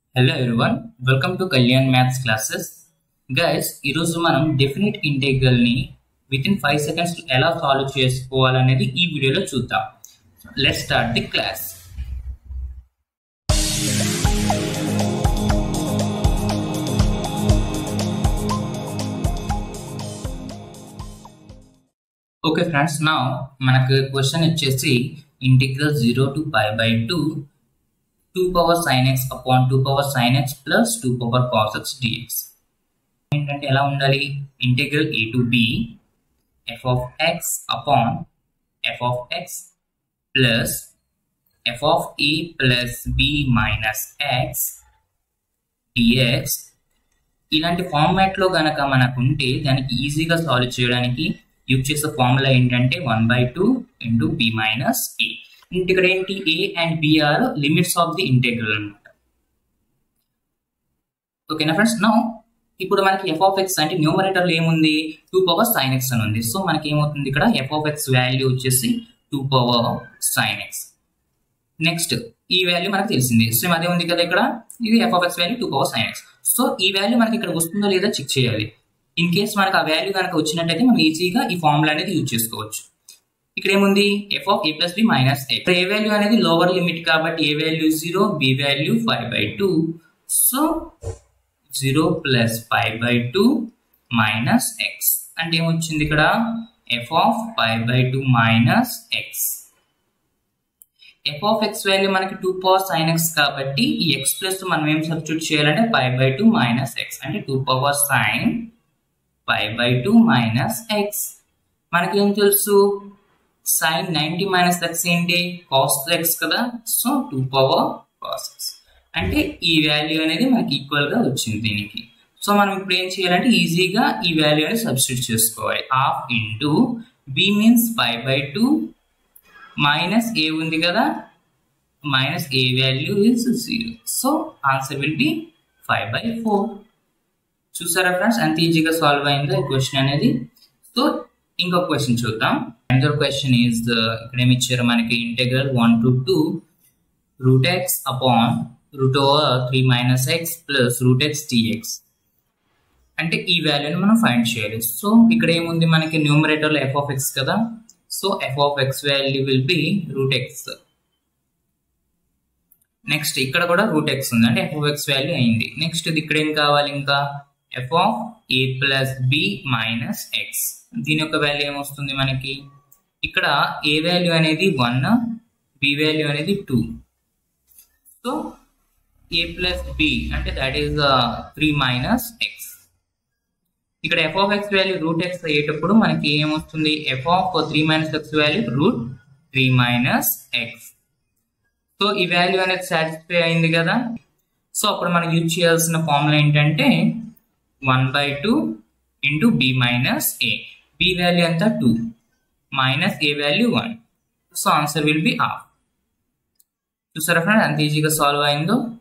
hello everyone welcome to Kalyan maths classes guys ఈరోజు మనం definite integral ని విత్ ఇన్ ఫైవ్ సెకండ్స్ ఎలా solve చేసుకోవాలనేది ఈ వీడియోలో చూద్దాం let start the class okay friends నా మనకు క్వశ్చన్ వచ్చేసి integral zero to pi by two two power sine x upon two power sine x plus two power cos x d x ఏంటంటే ఎలా ఉండాలి integral a to b f of x upon f of x plus F of a plus b minus x d x ఇలాంటి ఫార్మాట్లో గనక మనకు ఉంటే దానికి ఈజీగా సాల్వ్ చేయడానికి యూజ్ చేసే ఫార్ములా ఏంటంటే one by two into b minus a ఇక్కడ ఏంటి a and b are limits of the integral అనమాట ఓకేనా ఫ్రెండ్స్ నో ఇప్పుడు మనకి ఎఫ్ ఆఫ్ ఎక్స్ అంటే న్యూమరేటర్లో ఏముంది టూ పవర్ సైన్ ఎక్స్ అని ఉంది సో మనకి ఏమవుతుంది ఇక్కడ ఎఫ్ ఆఫ్ ఎక్స్ వాల్యూ వచ్చేసి two power sine x next ఈ వాల్యూ మనకు తెలిసింది సేమ్ అదే ఉంది కదా ఇక్కడ ఇది f of x value two power sine x so ఈ వాల్యూ మనకి ఇక్కడ వస్తుందో లేదా చెక్ చేయాలి ఇన్ కేస్ మనకు ఆ వాల్యూ కనుక వచ్చినట్టయితే మనం ఈజీగా ఈ ఫార్ములా అనేది యూజ్ చేసుకోవచ్చు ఇక్కడ ఏముంది f of a plus b minus a a value అనేది లోవర్ లిమిట్ కాబట్టి a value zero b value five by two so zero plus five by two minus x అంటే ఏమొచ్చింది ఇక్కడ f of five by two minus x f of x value మనకి two power sine x కాబట్టి ఈ x plus మనం ఏం substitute చేయాలంటే five by two minus x అంటే two power sine five by two minus x మనకేం తెలుసు sine ninety minus x ఏంటి కాస్ ఎక్స్ కదా so two power cos x అంటే ఈ వాల్యూ అనేది మనకి ఈక్వల్ గా వచ్చింది దీనికి సో మనం ఇప్పుడు ఏం చేయాలంటే ఈజీగా ఈ వాల్యూ అనేది సబ్స్టిట్యూట్ చేసుకోవాలి half into b means five by two minus a ఉంది కదా minus a value is zero so answer will be five by four చూసారా ఫ్రెండ్స్ ఎంత ఈజీగా సాల్వ్ అయిందో ఈ క్వశ్చన్ అనేది సో ఇంకొక క్వశ్చన్ చూద్దాం అండర్ క్వశ్చన్ ఈజ్ ఇక్కడ ఏమి ఇచ్చారు మనకి integral one to two root x upon root over three minus x plus root x d x అంటే ఈ వాల్యూని మనం ఫైండ్ చేయాలి సో ఇక్కడ ఏముంది మనకి న్యూమరేటర్లో ఎఫ్ ఆఫ్ ఎక్స్ కదా so f of x value will be root x next ఇక్కడ కూడా రూట్ ఎక్స్ ఉంది అంటే ఎఫ్ ఆఫ్ ఎక్స్ వాల్యూ అయింది నెక్స్ట్ ఇది ఇక్కడ ఏం కావాలి ఇంకా f of a plus b minus x దీని యొక్క వాల్యూ ఏమొస్తుంది మనకి ఇక్కడ ఏ వాల్యూ అనేది వన్ బి వాల్యూ అనేది two so a plus b అంటే that is three minus x ఇక్కడ f of x value root x అయ్యేటప్పుడు మనకి ఏమొస్తుంది f of three minus x value root three minus x so ఈ value అనేది satisfy అయింది కదా సో అప్పుడు మనం యూజ్ చేయాల్సిన ఫార్ములా ఏంటంటే one by two into b minus a b value ఎంత two minus a value one so answer will be half చూసారా ఫ్రెండ్ ఎంత ఈజీగా సాల్వ్ అయిందో